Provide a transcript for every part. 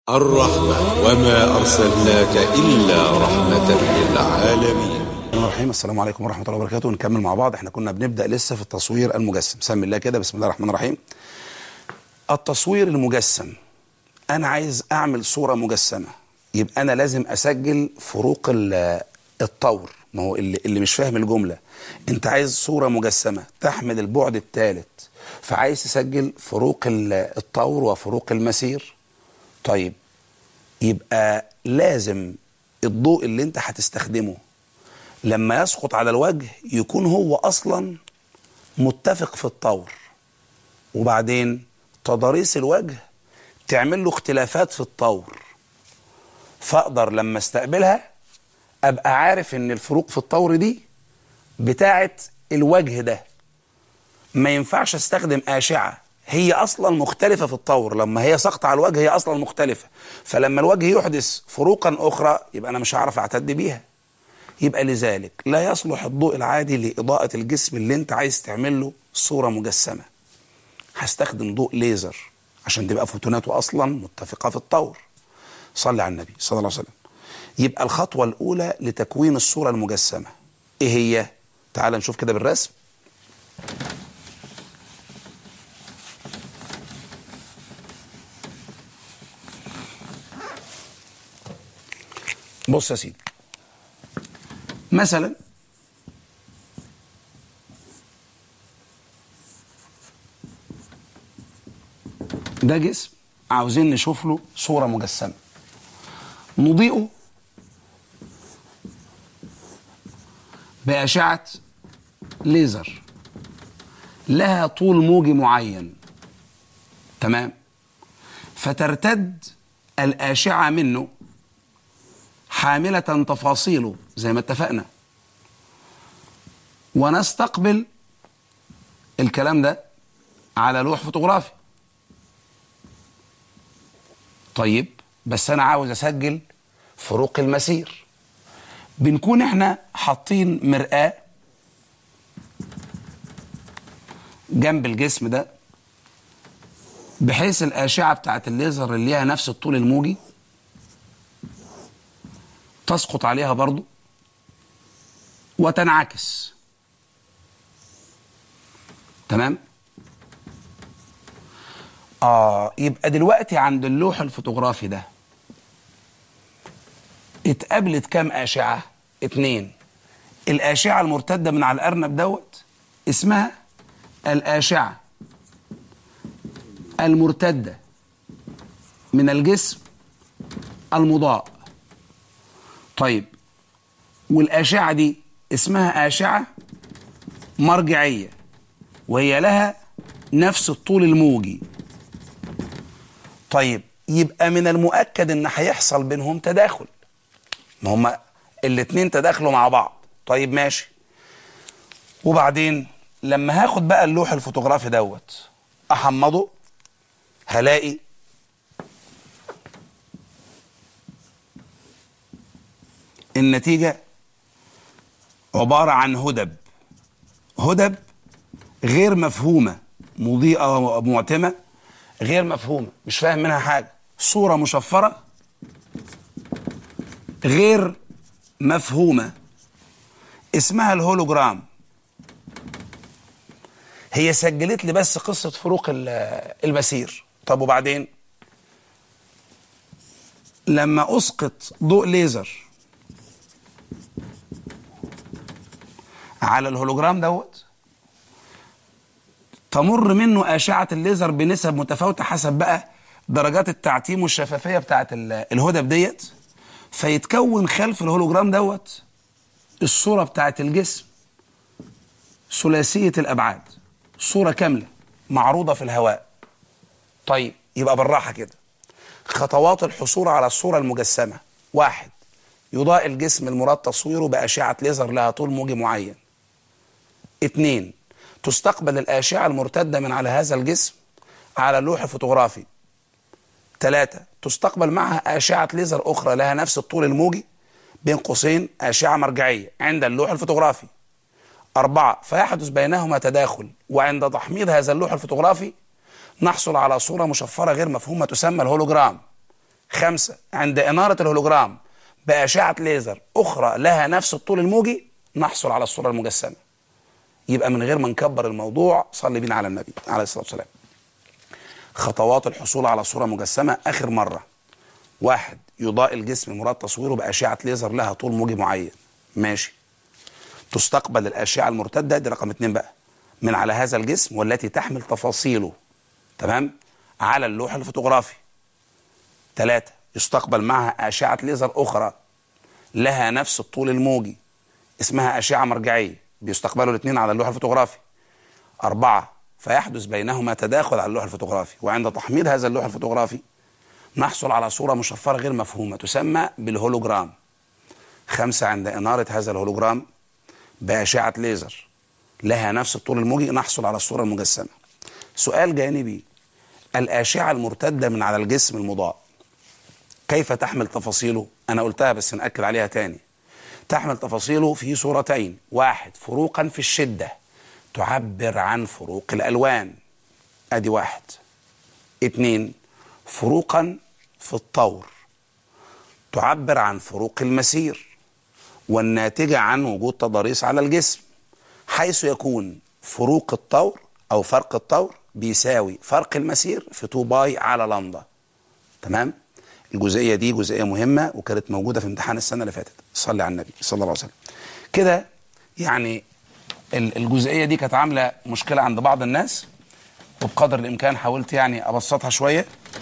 الرحمة وما أرسلناك إلا رحمة للعالمين الرحمن الرحيم السلام عليكم ورحمة الله وبركاته نكمل مع بعض احنا كنا بنبدأ لسه في التصوير المجسم سمي الله كده بسم الله الرحمن الرحيم التصوير المجسم أنا عايز أعمل صورة مجسمة يبقى أنا لازم أسجل فروق ال- الطور ما هو اللي, اللي مش فاهم الجملة أنت عايز صورة مجسمة تحمل البعد الثالث فعايز تسجل فروق ال- الطور وفروق المسير طيب يبقى لازم الضوء اللي انت هتستخدمه لما يسقط على الوجه يكون هو اصلا متفق في الطور وبعدين تضاريس الوجه تعمل له اختلافات في الطور فاقدر لما استقبلها ابقى عارف ان الفروق في الطور دي بتاعت الوجه ده ما ينفعش استخدم اشعه هي اصلا مختلفه في الطور لما هي سقط على الوجه هي اصلا مختلفه فلما الوجه يحدث فروقا اخرى يبقى انا مش هعرف اعتد بيها يبقى لذلك لا يصلح الضوء العادي لاضاءه الجسم اللي انت عايز تعمل له صوره مجسمه هستخدم ضوء ليزر عشان تبقى فوتوناته اصلا متفقه في الطور صلي على النبي صلى الله عليه وسلم يبقى الخطوه الاولى لتكوين الصوره المجسمه ايه هي تعال نشوف كده بالرسم بص يا سيدي مثلا ده جسم عاوزين نشوف له صورة مجسمة نضيئه بأشعة ليزر لها طول موجي معين تمام فترتد الأشعة منه حاملة تفاصيله زي ما اتفقنا ونستقبل الكلام ده على لوح فوتوغرافي طيب بس انا عاوز اسجل فروق المسير بنكون احنا حاطين مرآة جنب الجسم ده بحيث الأشعة بتاعت الليزر اللي ليها نفس الطول الموجي تسقط عليها برضو وتنعكس تمام اه يبقى دلوقتي عند اللوح الفوتوغرافي ده اتقابلت كام أشعة اتنين الأشعة المرتدة من على الأرنب دوت اسمها الأشعة المرتدة من الجسم المضاء طيب والأشعة دي اسمها أشعة مرجعية وهي لها نفس الطول الموجي طيب يبقى من المؤكد ان هيحصل بينهم تداخل ما هما الاتنين تداخلوا مع بعض طيب ماشي وبعدين لما هاخد بقى اللوح الفوتوغرافي دوت احمضه هلاقي النتيجة عبارة عن هدب هدب غير مفهومة مضيئة ومعتمة غير مفهومة مش فاهم منها حاجة صورة مشفرة غير مفهومة اسمها الهولوجرام هي سجلت لي بس قصة فروق ال- المسير طب وبعدين لما أسقط ضوء ليزر على الهولوجرام دوت تمر منه أشعة الليزر بنسب متفاوتة حسب بقى درجات التعتيم والشفافية بتاعت ال- الهدب ديت فيتكون خلف الهولوجرام دوت الصورة بتاعت الجسم ثلاثية الأبعاد صورة كاملة معروضة في الهواء طيب يبقى بالراحة كده خطوات الحصول على الصورة المجسمة واحد يضاء الجسم المراد تصويره بأشعة ليزر لها طول موجي معين اتنين تستقبل الأشعة المرتدة من على هذا الجسم على لوح فوتوغرافي ثلاثة تستقبل معها أشعة ليزر أخرى لها نفس الطول الموجي بين قوسين أشعة مرجعية عند اللوح الفوتوغرافي أربعة فيحدث بينهما تداخل وعند تحميض هذا اللوح الفوتوغرافي نحصل على صورة مشفرة غير مفهومة تسمى الهولوجرام خمسة عند إنارة الهولوجرام بأشعة ليزر أخرى لها نفس الطول الموجي نحصل على الصورة المجسمة يبقى من غير ما نكبر الموضوع صلي بينا على النبي عليه الصلاة والسلام خطوات الحصول على صورة مجسمة آخر مرة واحد يضاء الجسم مراد تصويره بأشعة ليزر لها طول موجي معين ماشي تستقبل الأشعة المرتدة دي رقم اتنين بقى من على هذا الجسم والتي تحمل تفاصيله تمام على اللوح الفوتوغرافي ثلاثة يستقبل معها أشعة ليزر أخرى لها نفس الطول الموجي اسمها أشعة مرجعية بيستقبلوا الاثنين على اللوح الفوتوغرافي أربعة فيحدث بينهما تداخل على اللوح الفوتوغرافي وعند تحميل هذا اللوح الفوتوغرافي نحصل على صورة مشفرة غير مفهومة تسمى بالهولوجرام خمسة عند إنارة هذا الهولوجرام بأشعة ليزر لها نفس الطول الموجي نحصل على الصورة المجسمة سؤال جانبي الأشعة المرتدة من على الجسم المضاء كيف تحمل تفاصيله أنا قلتها بس نأكد عليها تاني تحمل تفاصيله في صورتين واحد فروقا في الشدة تعبر عن فروق الألوان أدي واحد اتنين فروقا في الطور تعبر عن فروق المسير والناتجة عن وجود تضاريس على الجسم حيث يكون فروق الطور أو فرق الطور بيساوي فرق المسير في 2 باي على لامدا تمام الجزئية دي جزئية مهمة وكانت موجودة في امتحان السنة اللي فاتت صلي على النبي صلى الله عليه وسلم كده يعني ال- الجزئية دي كانت عاملة مشكلة عند بعض الناس وبقدر الإمكان حاولت يعني أبسطها شوية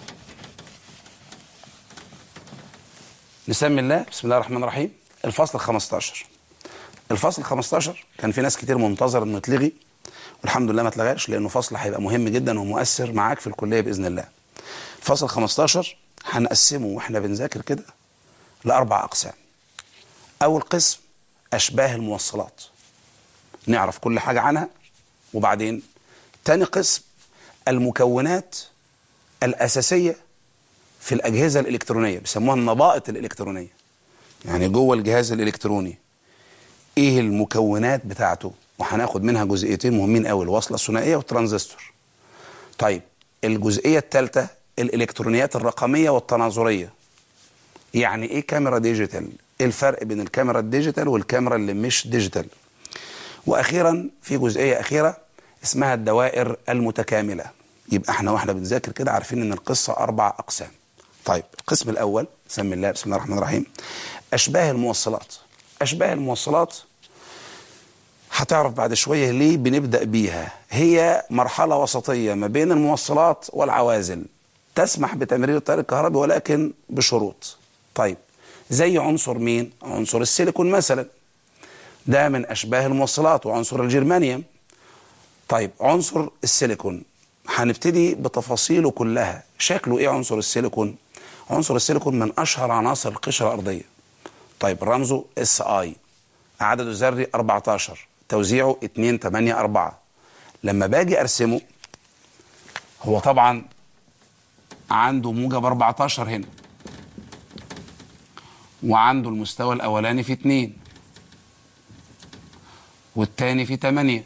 نسمي الله بسم الله الرحمن الرحيم الفصل 15 الفصل 15 كان في ناس كتير منتظر انه يتلغي والحمد لله ما اتلغاش لانه فصل هيبقى مهم جدا ومؤثر معاك في الكليه باذن الله. الفصل 15 هنقسمه واحنا بنذاكر كده لاربع اقسام. اول قسم اشباه الموصلات. نعرف كل حاجه عنها وبعدين تاني قسم المكونات الاساسيه في الاجهزه الالكترونيه بيسموها النبائط الالكترونيه. يعني جوه الجهاز الالكتروني ايه المكونات بتاعته وهناخد منها جزئيتين مهمين قوي الوصله الثنائيه والترانزستور طيب الجزئيه الثالثه الالكترونيات الرقميه والتناظريه يعني ايه كاميرا ديجيتال ايه الفرق بين الكاميرا الديجيتال والكاميرا اللي مش ديجيتال واخيرا في جزئيه اخيره اسمها الدوائر المتكامله يبقى احنا واحنا بنذاكر كده عارفين ان القصه اربع اقسام طيب القسم الاول سمي الله بسم الله الرحمن الرحيم اشباه الموصلات اشباه الموصلات هتعرف بعد شويه ليه بنبدا بيها هي مرحله وسطيه ما بين الموصلات والعوازل تسمح بتمرير التيار الكهربي ولكن بشروط طيب زي عنصر مين عنصر السيليكون مثلا ده من اشباه الموصلات وعنصر الجرمانيوم طيب عنصر السيليكون هنبتدي بتفاصيله كلها شكله ايه عنصر السيليكون عنصر السيليكون من اشهر عناصر القشره الارضيه طيب رمزه اس اي عدده الذري 14 توزيعه 2 8 4 لما باجي ارسمه هو طبعا عنده موجب 14 هنا وعنده المستوى الاولاني في 2 والتاني في 8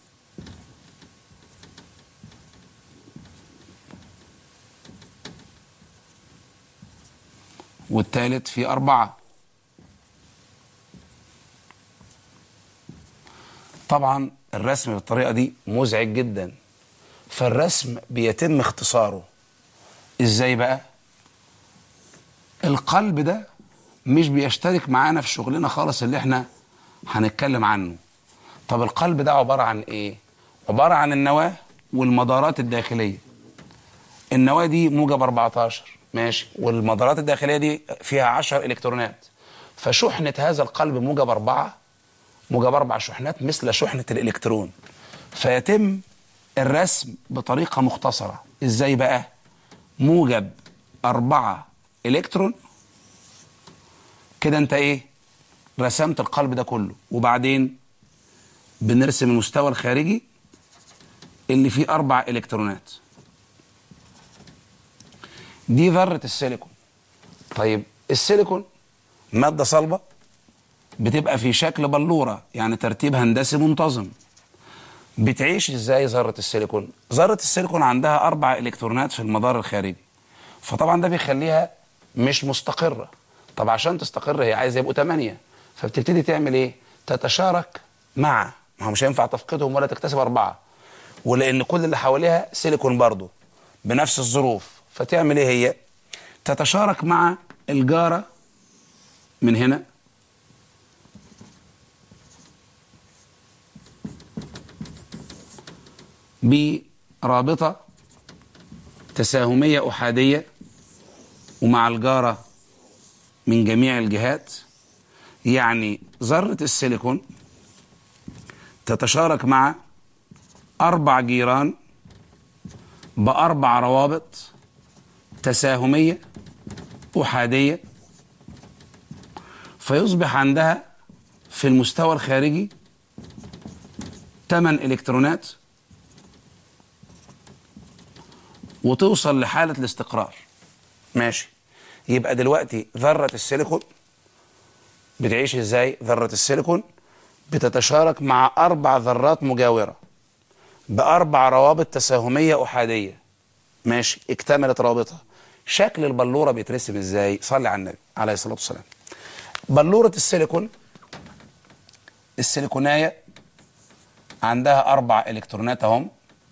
والتالت في أربعة طبعا الرسم بالطريقة دي مزعج جدا فالرسم بيتم اختصاره ازاي بقى القلب ده مش بيشترك معانا في شغلنا خالص اللي احنا هنتكلم عنه طب القلب ده عبارة عن ايه عبارة عن النواة والمدارات الداخلية النواة دي موجب 14 ماشي والمدارات الداخلية دي فيها 10 إلكترونات فشحنة هذا القلب موجب أربعة موجب أربع شحنات مثل شحنة الإلكترون فيتم الرسم بطريقة مختصرة إزاي بقى موجب أربعة إلكترون كده أنت إيه رسمت القلب ده كله وبعدين بنرسم المستوى الخارجي اللي فيه أربع إلكترونات دي ذرة السيليكون طيب السيليكون مادة صلبة بتبقى في شكل بلورة يعني ترتيب هندسي منتظم بتعيش ازاي ذرة السيليكون ذرة السيليكون عندها أربع إلكترونات في المدار الخارجي فطبعا ده بيخليها مش مستقرة طب عشان تستقر هي عايزة يبقوا 8 فبتبتدي تعمل ايه تتشارك مع ما هو مش هينفع تفقدهم ولا تكتسب أربعة ولأن كل اللي حواليها سيليكون برضو بنفس الظروف فتعمل ايه هي تتشارك مع الجارة من هنا برابطة تساهمية أحادية ومع الجارة من جميع الجهات يعني ذرة السيليكون تتشارك مع أربع جيران بأربع روابط تساهمية أحادية فيصبح عندها في المستوى الخارجي 8 إلكترونات وتوصل لحالة الاستقرار ماشي يبقى دلوقتي ذرة السيليكون بتعيش ازاي ذرة السيليكون بتتشارك مع أربع ذرات مجاورة بأربع روابط تساهمية أحادية ماشي اكتملت رابطها شكل البلورة بيترسم ازاي صلي على النبي عليه الصلاة والسلام بلورة السيليكون السيليكوناية عندها أربع إلكترونات أهم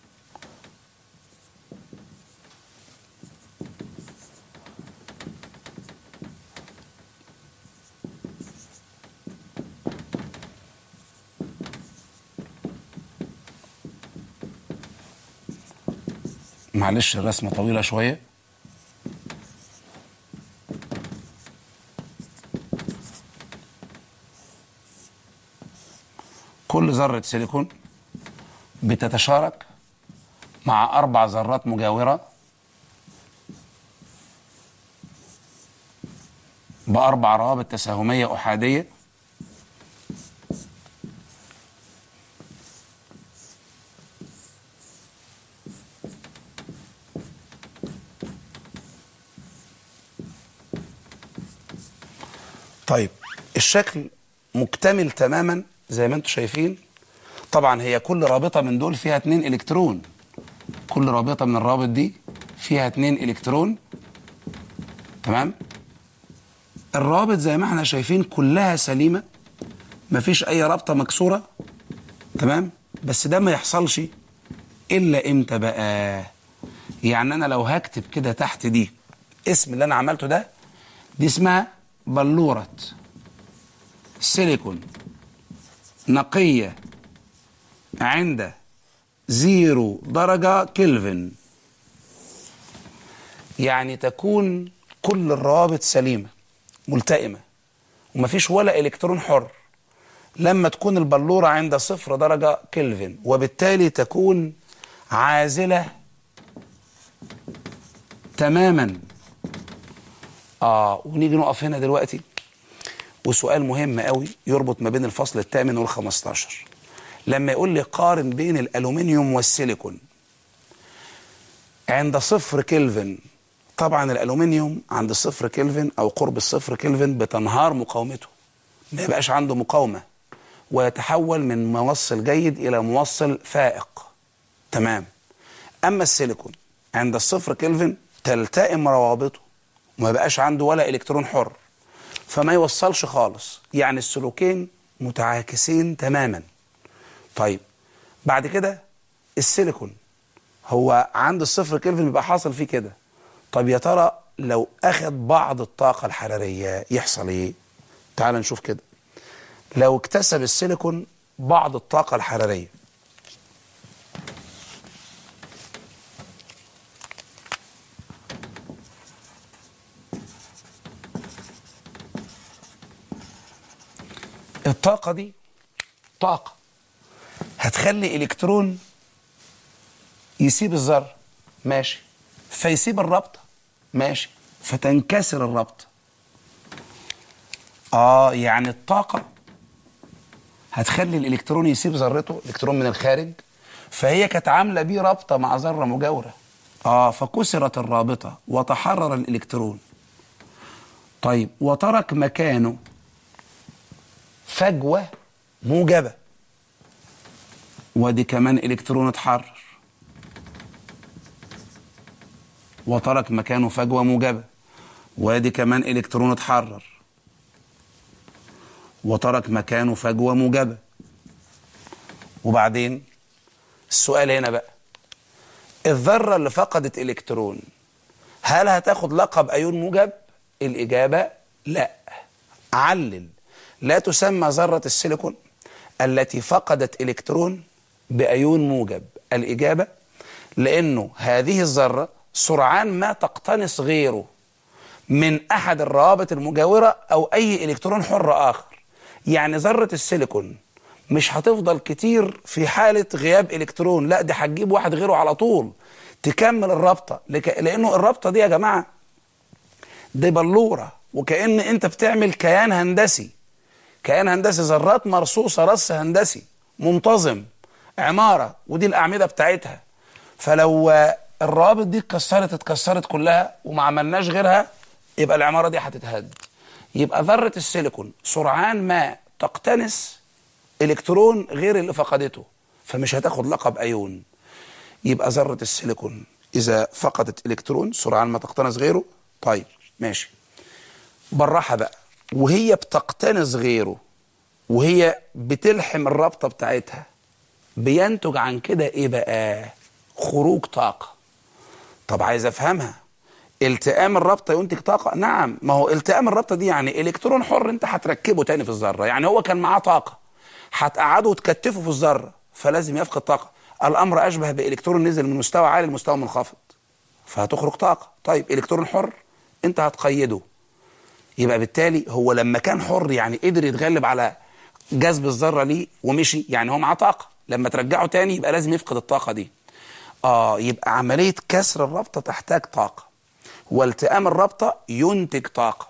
معلش الرسمة طويلة شوية كل ذرة سيليكون بتتشارك مع أربع ذرات مجاورة بأربع روابط تساهمية أحادية طيب الشكل مكتمل تماما زي ما انتم شايفين طبعا هي كل رابطة من دول فيها اتنين الكترون كل رابطة من الرابط دي فيها اتنين الكترون تمام الرابط زي ما احنا شايفين كلها سليمة مفيش اي رابطة مكسورة تمام بس ده ما يحصلش الا امتى بقى يعني انا لو هكتب كده تحت دي اسم اللي انا عملته ده دي اسمها بلورة سيليكون نقية عند زيرو درجة كلفن يعني تكون كل الروابط سليمة ملتئمة ومفيش ولا إلكترون حر لما تكون البلورة عند صفر درجة كلفن وبالتالي تكون عازلة تماما اه ونيجي نقف هنا دلوقتي وسؤال مهم قوي يربط ما بين الفصل الثامن والخمستاشر لما يقول لي قارن بين الالومنيوم والسيليكون عند صفر كلفن طبعا الالومنيوم عند صفر كلفن او قرب الصفر كلفن بتنهار مقاومته ما يبقاش عنده مقاومه ويتحول من موصل جيد الى موصل فائق تمام اما السيليكون عند الصفر كلفن تلتئم روابطه وما بقاش عنده ولا الكترون حر فما يوصلش خالص يعني السلوكين متعاكسين تماما طيب بعد كده السيليكون هو عند الصفر كلفن بيبقى حاصل فيه كده طب يا ترى لو اخد بعض الطاقة الحرارية يحصل ايه تعال نشوف كده لو اكتسب السيليكون بعض الطاقة الحرارية الطاقة دي طاقة هتخلي إلكترون يسيب الذرة ماشي فيسيب الرابطة ماشي فتنكسر الرابطة اه يعني الطاقة هتخلي الإلكترون يسيب ذرته الإلكترون من الخارج فهي كانت عاملة بيه رابطة مع ذرة مجاورة اه فكسرت الرابطة وتحرر الإلكترون طيب وترك مكانه فجوة موجبة ودي كمان إلكترون اتحرر وترك مكانه فجوة موجبة وادي كمان الكترون اتحرر وترك مكانه فجوه موجبه وبعدين السؤال هنا بقى الذره اللي فقدت الكترون هل هتاخد لقب ايون موجب الاجابه لا علل لا تسمى ذره السيليكون التي فقدت الكترون بايون موجب الاجابه لانه هذه الذره سرعان ما تقتنص غيره من احد الروابط المجاوره او اي الكترون حر اخر يعني ذره السيليكون مش هتفضل كتير في حاله غياب الكترون لا دي هتجيب واحد غيره على طول تكمل الرابطه لك... لانه الرابطه دي يا جماعه دي بلوره وكأن انت بتعمل كيان هندسي كيان هندسي ذرات مرصوصه رص هندسي منتظم عماره ودي الاعمده بتاعتها فلو الروابط دي اتكسرت اتكسرت كلها وما عملناش غيرها يبقى العماره دي هتتهد يبقى ذره السيليكون سرعان ما تقتنص الكترون غير اللي فقدته فمش هتاخد لقب ايون يبقى ذره السيليكون اذا فقدت الكترون سرعان ما تقتنص غيره طيب ماشي بالراحه بقى وهي بتقتنص غيره وهي بتلحم الرابطه بتاعتها بينتج عن كده ايه بقى خروج طاقه طب عايز افهمها التئام الرابطه ينتج طاقه نعم ما هو التئام الرابطه دي يعني الكترون حر انت هتركبه تاني في الذره يعني هو كان معاه طاقه هتقعده وتكتفه في الذره فلازم يفقد طاقه الامر اشبه بالكترون نزل من مستوى عالي لمستوى منخفض فهتخرج طاقه طيب الكترون حر انت هتقيده يبقى بالتالي هو لما كان حر يعني قدر يتغلب على جذب الذره ليه ومشي يعني هو معاه طاقه لما ترجعه تاني يبقى لازم يفقد الطاقه دي اه يبقى عمليه كسر الرابطه تحتاج طاقه والتئام الرابطه ينتج طاقه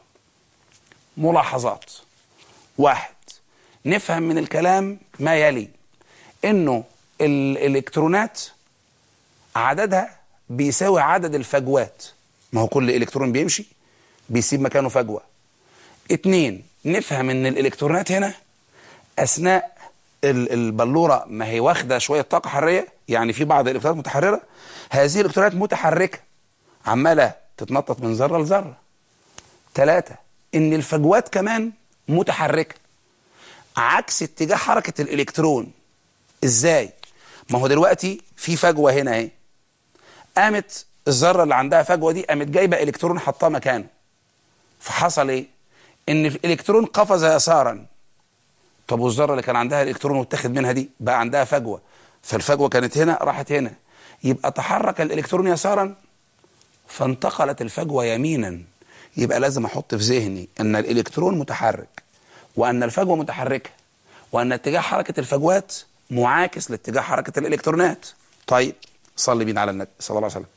ملاحظات واحد نفهم من الكلام ما يلي انه الالكترونات عددها بيساوي عدد الفجوات ما هو كل الكترون بيمشي بيسيب مكانه فجوه اتنين نفهم ان الالكترونات هنا اثناء البلوره ما هي واخده شويه طاقه حراريه يعني في بعض الالكترونات متحرره هذه الالكترونات متحركه عماله تتنطط من ذره لذره ثلاثه ان الفجوات كمان متحركه عكس اتجاه حركه الالكترون ازاي ما هو دلوقتي في فجوه هنا اهي قامت الذره اللي عندها فجوه دي قامت جايبه الكترون حطاه مكانه فحصل ايه ان الالكترون قفز يسارا طب والذره اللي كان عندها الالكترون واتخذ منها دي بقى عندها فجوه فالفجوه كانت هنا راحت هنا يبقى تحرك الالكترون يسارا فانتقلت الفجوه يمينا يبقى لازم احط في ذهني ان الالكترون متحرك وان الفجوه متحركه وان اتجاه حركه الفجوات معاكس لاتجاه حركه الالكترونات طيب صلي بينا على النبي صلى الله عليه وسلم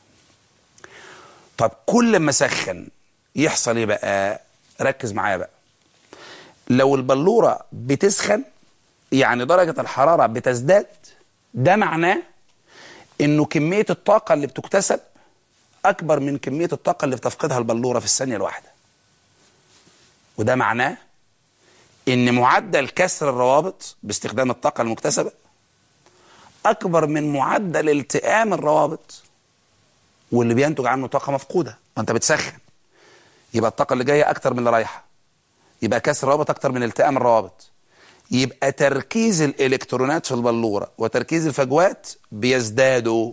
طب كل ما سخن يحصل ايه بقى ركز معايا بقى لو البلوره بتسخن يعني درجه الحراره بتزداد ده معناه انه كميه الطاقه اللي بتكتسب اكبر من كميه الطاقه اللي بتفقدها البلوره في الثانيه الواحده وده معناه ان معدل كسر الروابط باستخدام الطاقه المكتسبه اكبر من معدل التئام الروابط واللي بينتج عنه طاقه مفقوده وانت بتسخن يبقى الطاقه اللي جايه اكتر من اللي رايحه يبقى كسر الروابط اكتر من التئام الروابط يبقى تركيز الالكترونات في البلوره وتركيز الفجوات بيزدادوا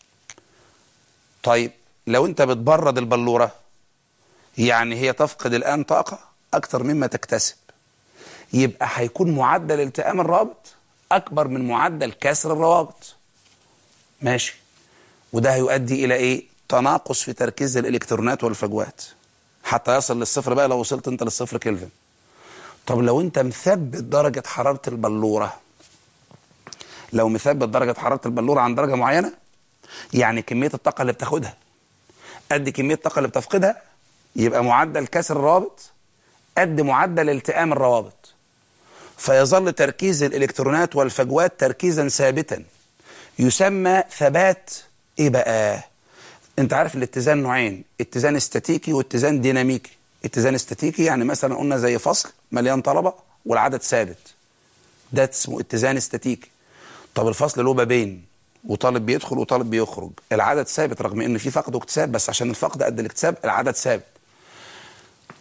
طيب لو انت بتبرد البلوره يعني هي تفقد الان طاقه اكتر مما تكتسب يبقى هيكون معدل التئام الرابط اكبر من معدل كسر الروابط ماشي وده هيؤدي الى ايه تناقص في تركيز الالكترونات والفجوات حتى يصل للصفر بقى لو وصلت انت للصفر كلفن طب لو انت مثبت درجة حرارة البلورة لو مثبت درجة حرارة البلورة عن درجة معينة يعني كمية الطاقة اللي بتاخدها قد كمية الطاقة اللي بتفقدها يبقى معدل كسر الروابط قد معدل التئام الروابط فيظل تركيز الالكترونات والفجوات تركيزا ثابتا يسمى ثبات ايه بقى انت عارف الاتزان نوعين اتزان استاتيكي واتزان ديناميكي اتزان استاتيكي يعني مثلا قلنا زي فصل مليان طلبه والعدد ثابت ده اسمه اتزان استاتيكي طب الفصل له بابين وطالب بيدخل وطالب بيخرج العدد ثابت رغم ان في فقد واكتساب بس عشان الفقد قد الاكتساب العدد ثابت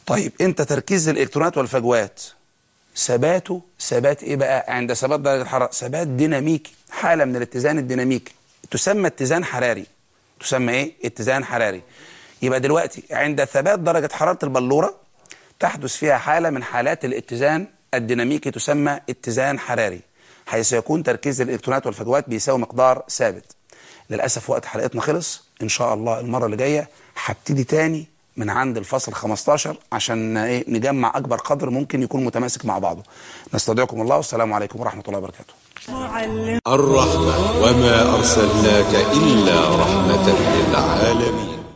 طيب انت تركيز الالكترونات والفجوات ثباته ثبات ايه بقى عند ثبات درجه الحراره ثبات ديناميكي حاله من الاتزان الديناميكي تسمى اتزان حراري تسمى ايه اتزان حراري يبقى دلوقتي عند ثبات درجه حراره البلوره تحدث فيها حاله من حالات الاتزان الديناميكي تسمى اتزان حراري حيث يكون تركيز الالكترونات والفجوات بيساوي مقدار ثابت للاسف وقت حلقتنا خلص ان شاء الله المره اللي جايه هبتدي تاني من عند الفصل 15 عشان ايه نجمع اكبر قدر ممكن يكون متماسك مع بعضه نستودعكم الله والسلام عليكم ورحمه الله وبركاته الرحمة وما أرسلناك إلا رحمة للعالمين